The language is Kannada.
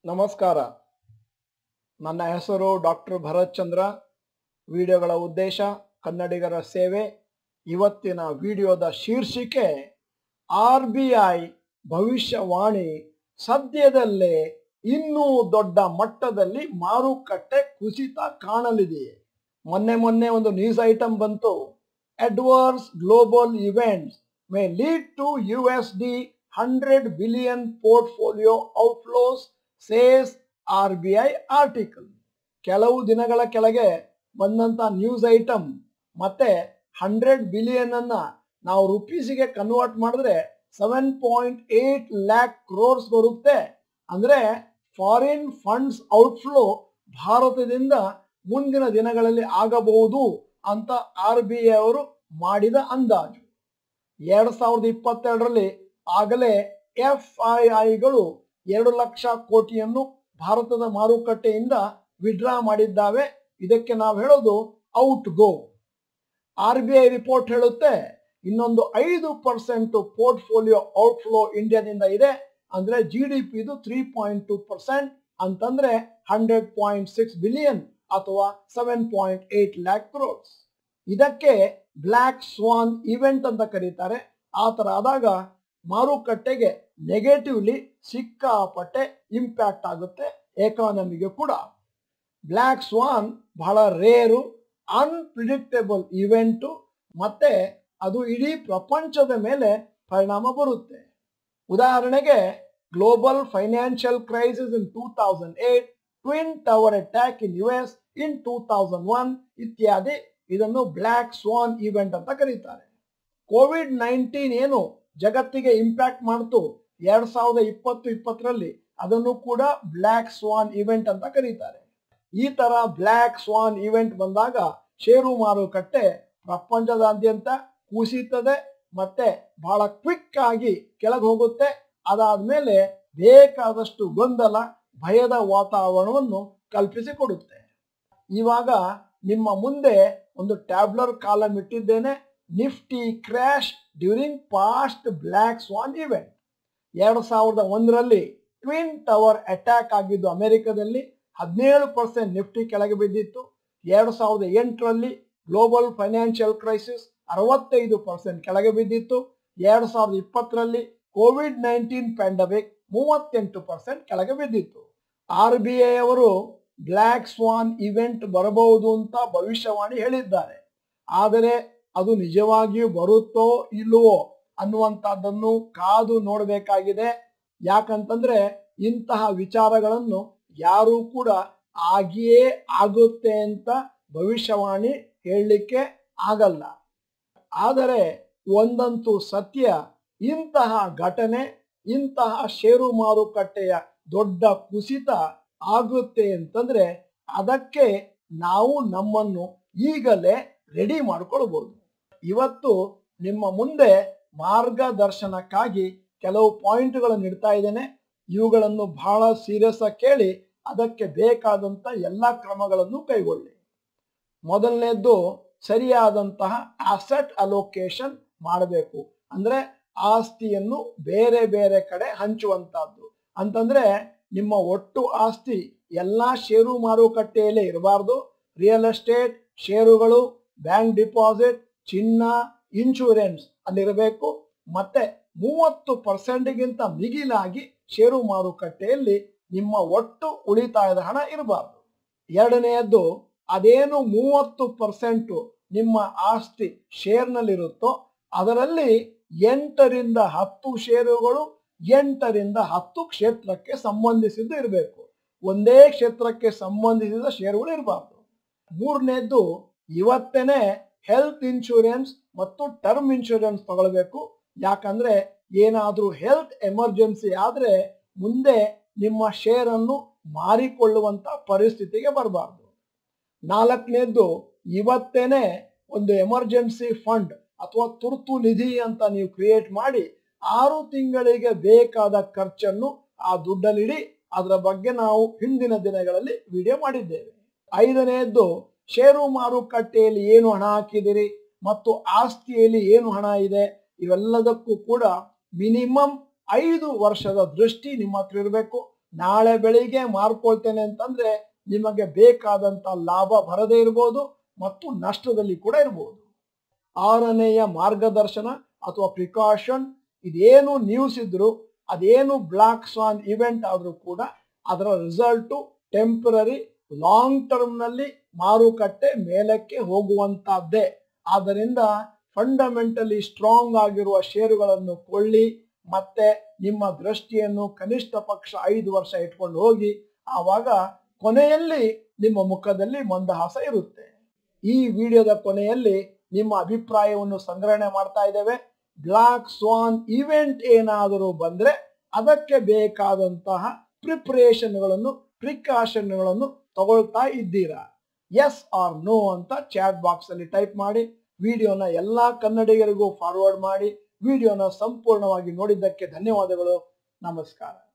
ನಮಸ್ಕಾರ ನನ್ನ ಹೆಸರು ಡಾಕ್ಟರ್ ಭರತ್ ಚಂದ್ರ ವಿಡಿಯೋಗಳ ಉದ್ದೇಶ ಕನ್ನಡಿಗರ ಸೇವೆ ಇವತ್ತಿನ ವಿಡಿಯೋದ ಶೀರ್ಷಿಕೆ ಆರ್ ಬಿ ಐ ಭವಿಷ್ಯವಾಣಿ ಸದ್ಯದಲ್ಲೇ ಇನ್ನೂ ದೊಡ್ಡ ಮಟ್ಟದಲ್ಲಿ ಮಾರುಕಟ್ಟೆ ಕುಸಿತ ಕಾಣಲಿದೆ ಮೊನ್ನೆ ಮೊನ್ನೆ ಒಂದು ನ್ಯೂಸ್ ಐಟಮ್ ಬಂತು adverse global events may lead to U S D hundred billion portfolio outflows says R B I article ಕೆಲವು ದಿನಗಳ ಕೆಳಗೆ ಬಂದಂತ ನ್ಯೂಸ್ ಐಟಮ್ ಮತ್ತೆ ಹಂಡ್ರೆಡ್ ಬಿಲಿಯನ್ ಅನ್ನ ನಾವು ರುಪೀಸಿಗೆ ಕನ್ವರ್ಟ್ ಮಾಡಿದ್ರೆ seven point eight lakh crores ಬರುತ್ತೆ ಅಂದ್ರೆ ಫಾರಿನ್ ಫಂಡ್ಸ್ ಔಟ್ಫ್ಲೋ ಭಾರತದಿಂದ ಮುಂದಿನ ದಿನಗಳಲ್ಲಿ ಆಗಬಹುದು ಅಂತ ಆರ್ ಬಿ ಐ ಅವರು ಮಾಡಿದ ಅಂದಾಜು ಎರಡ್ ಸಾವಿರದ ಇಪ್ಪತ್ತೆರಡರಲ್ಲಿ ಆಗಲೇ ಎಫ್ ಐ ಐಗಳು ಎರಡು ಲಕ್ಷ ಕೋಟಿಯನ್ನು ಭಾರತದ ಮಾರುಕಟ್ಟೆಯಿಂದ ವಿಡ್ರಾ ಮಾಡಿದ್ದಾವೆ ಇದಕ್ಕೆ ನಾವು ಹೇಳೋದು outgo R B I report ಹೇಳುತ್ತೆ ಇನ್ನೊಂದು ಐದು ಪರ್ಸೆಂಟ್ ಪೋರ್ಟ್ಫೋಲಿಯೋ ಔಟ್ಫ್ಲೋ ಇಂಡಿಯಾದಿಂದ ಇದೆ ಅಂದ್ರೆ ಜಿ ಡಿ ಪಿ ಇದು ತ್ರೀ ಪಾಯಿಂಟ್ ಟೂ ಪರ್ಸೆಂಟ್ ಅಂತಂದ್ರೆ ಹಂಡ್ರೆಡ್ ಪಾಯಿಂಟ್ ಸಿಕ್ಸ್ ಬಿಲಿಯನ್ ಅಥವಾ seven point eight lakh crores ಇದಕ್ಕೆ ಬ್ಲ್ಯಾಕ್ ಸ್ವಾನ್ ಇವೆಂಟ್ ಅಂತ ಕರೀತಾರೆ ಆ ತರ ಆದಾಗ ಮಾರುಕಟ್ಟೆಗೆ ನೆಗೆಟಿವ್ಲಿ ಸಿಕ್ಕಾಪಟ್ಟೆ ಇಂಪ್ಯಾಕ್ಟ್ ಆಗುತ್ತೆ ಎಕಾನಮಿಗೆ ಕೂಡ ಬ್ಲ್ಯಾಕ್ ಸ್ವಾನ್ ಬಹಳ ರೇರು ಅನ್ಪ್ರಿಡಿಕ್ಟೇಬಲ್ ಇವೆಂಟು ಮತ್ತೆ ಅದು ಇಡೀ ಪ್ರಪಂಚದ ಮೇಲೆ ಪರಿಣಾಮ ಬರುತ್ತೆ ಉದಾಹರಣೆಗೆ global financial crisis in two thousand eight twin tower attack in U S in two thousand one ಇತ್ಯಾದಿ ಇದನ್ನು ಬ್ಲ್ಯಾಕ್ ಸ್ವಾನ್ ಇವೆಂಟ್ ಅಂತ ಕರೀತಾರೆ ಕೋವಿಡ್ ನೈನ್ಟೀನ್ ಏನು ಜಗತ್ತಿಗೆ ಇಂಪ್ಯಾಕ್ಟ್ ಮಾಡ್ತು ಎರಡ್ ಸಾವಿರದ ಇಪ್ಪತ್ತು ಇಪ್ಪತ್ತರಲ್ಲಿ ಅದನ್ನು ಕೂಡ ಬ್ಲ್ಯಾಕ್ ಸ್ವಾನ್ ಇವೆಂಟ್ ಅಂತ ಕರೀತಾರೆ ಈ ತರ ಬ್ಲ್ಯಾಕ್ ಸ್ವಾನ್ ಇವೆಂಟ್ ಬಂದಾಗ ಷೇರು ಮಾರುಕಟ್ಟೆ ಪ್ರಪಂಚದಾದ್ಯಂತ ಕುಸಿತದೆ ಮತ್ತೆ ಬಹಳ ಕ್ವಿಕ್ ಆಗಿ ಕೆಳಗೆ ಹೋಗುತ್ತೆ ಅದಾದ್ಮೇಲೆ ಬೇಕಾದಷ್ಟು ಗೊಂದಲ ಭಯದ ವಾತಾವರಣವನ್ನು ಕಲ್ಪಿಸಿಕೊಡುತ್ತೆ ಇವಾಗ ನಿಮ್ಮ ಮುಂದೆ ಒಂದು ಟ್ಯಾಬ್ಲರ್ ಕಾಲಮ್ ಇಟ್ಟಿದ್ದೇನೆ Nifty crash during past black swan event ಎರಡು ಸಾವಿರದ ಒಂದರಲ್ಲಿ ಟ್ವಿನ್ ಟವರ್ ಅಟ್ಯಾಕ್ ಆಗಿದ್ದು ಅಮೆರಿಕದಲ್ಲಿ ಹದಿನೇಳು ಪರ್ಸೆಂಟ್ ನಿಫ್ಟಿ ಕೆಳಗೆ ಬಿದ್ದಿತ್ತು ಎರಡು ಸಾವಿರದ ಎಂಟರಲ್ಲಿ ಗ್ಲೋಬಲ್ ಫೈನಾನ್ಷಿಯಲ್ ಕ್ರೈಸಿಸ್ ಅರವತ್ತೈದು ಪರ್ಸೆಂಟ್ ಕೆಳಗೆ ಬಿದ್ದಿತ್ತು ಎರಡು ಸಾವಿರದ ಇಪ್ಪತ್ತರಲ್ಲಿ ಕೋವಿಡ್ ನೈನ್ಟೀನ್ ಪ್ಯಾಂಡಮಿಕ್ ಮೂವತ್ತೆಂಟು ಪರ್ಸೆಂಟ್ ಕೆಳಗೆ ಬಿದ್ದಿತ್ತು ಆರ್ ಬಿ ಐ ಅವರು ಬ್ಲ್ಯಾಕ್ ಸ್ವಾನ್ ಇವೆಂಟ್ ಬರಬಹುದು ಅಂತ ಭವಿಷ್ಯವಾಣಿ ಹೇಳಿದ್ದಾರೆ ಆದರೆ ಅದು ನಿಜವಾಗಿಯೂ ಬರುತ್ತೋ ಇಲ್ಲವೋ ಅನ್ನುವಂಥದ್ದನ್ನು ಕಾದು ನೋಡಬೇಕಾಗಿದೆ ಯಾಕಂತಂದ್ರೆ ಇಂತಹ ವಿಚಾರಗಳನ್ನು ಯಾರೂ ಕೂಡ ಆಗಿಯೇ ಆಗುತ್ತೆ ಅಂತ ಭವಿಷ್ಯವಾಣಿ ಹೇಳಲಿಕ್ಕೆ ಆಗಲ್ಲ ಆದರೆ ಒಂದಂತೂ ಸತ್ಯ ಇಂತಹ ಘಟನೆ ಇಂತಹ ಷೇರು ಮಾರುಕಟ್ಟೆಯ ದೊಡ್ಡ ಕುಸಿತ ಆಗುತ್ತೆ ಅಂತಂದ್ರೆ ಅದಕ್ಕೆ ನಾವು ನಮ್ಮನ್ನು ಈಗಲೇ ರೆಡಿ ಮಾಡ್ಕೊಳ್ಬಹುದು ಇವತ್ತು ನಿಮ್ಮ ಮುಂದೆ ಮಾರ್ಗದರ್ಶನಕ್ಕಾಗಿ ಕೆಲವು ಪಾಯಿಂಟ್ಗಳನ್ನು ಇಡ್ತಾ ಇದ್ದೇನೆ ಇವುಗಳನ್ನು ಬಹಳ ಸೀರಿಯಸ್ ಆಗಿ ಕೇಳಿ ಅದಕ್ಕೆ ಬೇಕಾದಂತ ಎಲ್ಲ ಕ್ರಮಗಳನ್ನು ಕೈಗೊಳ್ಳಿ ಮೊದಲನೇದ್ದು ಸರಿಯಾದಂತಹ ಅಸೆಟ್ ಅಲೋಕೇಶನ್ ಮಾಡಬೇಕು ಅಂದ್ರೆ ಆಸ್ತಿಯನ್ನು ಬೇರೆ ಬೇರೆ ಕಡೆ ಹಂಚುವಂತಹದ್ದು ಅಂತಂದ್ರೆ ನಿಮ್ಮ ಒಟ್ಟು ಆಸ್ತಿ ಎಲ್ಲಾ ಷೇರು ಮಾರುಕಟ್ಟೆಯಲ್ಲೇ ಇರಬಾರ್ದು ರಿಯಲ್ ಎಸ್ಟೇಟ್ ಷೇರುಗಳು ಬ್ಯಾಂಕ್ ಡಿಪಾಸಿಟ್ ಚಿನ್ನ ಇನ್ಶೂರೆನ್ಸ್ ಅಲ್ಲಿರಬೇಕು ಮತ್ತೆ ಮೂವತ್ತು ಪರ್ಸೆಂಟ್ಗಿಂತ ಮಿಗಿಲಾಗಿ ಷೇರು ಮಾರುಕಟ್ಟೆಯಲ್ಲಿ ನಿಮ್ಮ ಒಟ್ಟು ಉಳಿತಾಯದ ಹಣ ಇರಬಾರ್ದು ಎರಡನೆಯದ್ದು ಅದೇನು ಮೂವತ್ತು ಪರ್ಸೆಂಟ್ ನಿಮ್ಮ ಆಸ್ತಿ ಶೇರ್ನಲ್ಲಿರುತ್ತೋ ಅದರಲ್ಲಿ ಎಂಟರಿಂದ ಹತ್ತು ಷೇರುಗಳು ಎಂಟರಿಂದ ಹತ್ತು ಕ್ಷೇತ್ರಕ್ಕೆ ಸಂಬಂಧಿಸಿದ್ದು ಇರಬೇಕು ಒಂದೇ ಕ್ಷೇತ್ರಕ್ಕೆ ಸಂಬಂಧಿಸಿದ ಷೇರುಗಳು ಇರಬಾರ್ದು ಮೂರನೇದ್ದು ಇವತ್ತೇನೆ ಹೆಲ್ತ್ ಇನ್ಶೂರೆನ್ಸ್ ಮತ್ತು ಟರ್ಮ್ ಇನ್ಶೂರೆನ್ಸ್ ತಗೊಳ್ಬೇಕು ಯಾಕಂದ್ರೆ ಏನಾದ್ರೂ ಹೆಲ್ತ್ ಎಮರ್ಜೆನ್ಸಿ ಆದ್ರೆ ಮುಂದೆ ನಿಮ್ಮ ಶೇರ್ ಅನ್ನು ಮಾರಿಕೊಳ್ಳುವಂತ ಪರಿಸ್ಥಿತಿಗೆ ಬರಬಾರ್ದು ನಾಲ್ಕನೇದ್ದು ಇವತ್ತೇನೆ ಒಂದು ಎಮರ್ಜೆನ್ಸಿ ಫಂಡ್ ಅಥವಾ ತುರ್ತು ನಿಧಿ ಅಂತ ನೀವು ಕ್ರಿಯೇಟ್ ಮಾಡಿ ಆರು ತಿಂಗಳಿಗೆ ಬೇಕಾದ ಖರ್ಚನ್ನು ಆ ದುಡ್ಡಲ್ಲಿಡಿ ಅದರ ಬಗ್ಗೆ ನಾವು ಹಿಂದಿನ ದಿನಗಳಲ್ಲಿ ವಿಡಿಯೋ ಮಾಡಿದ್ದೇವೆ ಐದನೆಯದ್ದು ಷೇರು ಮಾರುಕಟ್ಟೆಯಲ್ಲಿ ಏನು ಹಣ ಹಾಕಿದಿರಿ ಮತ್ತು ಆಸ್ತಿಯಲ್ಲಿ ಏನು ಹಣ ಇದೆ ಇವೆಲ್ಲದಕ್ಕೂ ಕೂಡ ಮಿನಿಮಮ್ ಐದು ವರ್ಷದ ದೃಷ್ಟಿ ನಿಮ್ಮ ಹತ್ರ ಇರಬೇಕು ನಾಳೆ ಬೆಳಿಗ್ಗೆ ಮಾರ್ಕೊಳ್ತೇನೆ ಅಂತಂದ್ರೆ ನಿಮಗೆ ಬೇಕಾದಂತ ಲಾಭ ಬರದೇ ಇರಬಹುದು ಮತ್ತು ನಷ್ಟದಲ್ಲಿ ಕೂಡ ಇರಬಹುದು ಆರನೆಯ ಮಾರ್ಗದರ್ಶನ ಅಥವಾ ಪ್ರಿಕಾಷನ್ ಇದೇನು ನ್ಯೂಸ್ ಇದ್ರು ಅದೇನು ಬ್ಲಾಕ್ ಸ್ವಾನ್ ಇವೆಂಟ್ ಆದ್ರೂ ಕೂಡ ಅದರ ರಿಸಲ್ಟು ಟೆಂಪರರಿ ಲಾಂಗ್ ಟರ್ಮ್ ನಲ್ಲಿ ಮಾರುಕಟ್ಟೆ ಮೇಲಕ್ಕೆ ಹೋಗುವಂತಹದ್ದೇ ಆದ್ದರಿಂದ ಫಂಡಮೆಂಟಲಿ ಸ್ಟ್ರಾಂಗ್ ಆಗಿರುವ ಷೇರುಗಳನ್ನು ಕೊಳ್ಳಿ ಮತ್ತೆ ನಿಮ್ಮ ದೃಷ್ಟಿಯನ್ನು ಕನಿಷ್ಠ ಪಕ್ಷ ಐದು ವರ್ಷ ಇಟ್ಕೊಂಡು ಹೋಗಿ ಆವಾಗ ಕೊನೆಯಲ್ಲಿ ನಿಮ್ಮ ಮುಖದಲ್ಲಿ ಮಂದಹಾಸ ಇರುತ್ತೆ ಈ ವಿಡಿಯೋದ ಕೊನೆಯಲ್ಲಿ ನಿಮ್ಮ ಅಭಿಪ್ರಾಯವನ್ನು ಸಂಗ್ರಹಣೆ ಮಾಡ್ತಾ ಇದ್ದೇವೆ ಬ್ಲಾಕ್ ಸ್ವಾನ್ ಇವೆಂಟ್ ಏನಾದರೂ ಬಂದ್ರೆ ಅದಕ್ಕೆ ಬೇಕಾದಂತಹ ಪ್ರಿಪರೇಷನ್ಗಳನ್ನು ಪ್ರಿಕಾಷನ್ಗಳನ್ನು ತಗೊಳ್ತಾ ಇದ್ದೀರಾ ಎಸ್ ಆರ್ ನೋ ಅಂತ ಚಾಟ್ ಬಾಕ್ಸ್ ಅಲ್ಲಿ ಟೈಪ್ ಮಾಡಿ ವಿಡಿಯೋನ ಎಲ್ಲಾ ಕನ್ನಡಿಗರಿಗೂ ಫಾರ್ವರ್ಡ್ ಮಾಡಿ ವಿಡಿಯೋನ ಸಂಪೂರ್ಣವಾಗಿ ನೋಡಿದ್ದಕ್ಕೆ ಧನ್ಯವಾದಗಳು ನಮಸ್ಕಾರ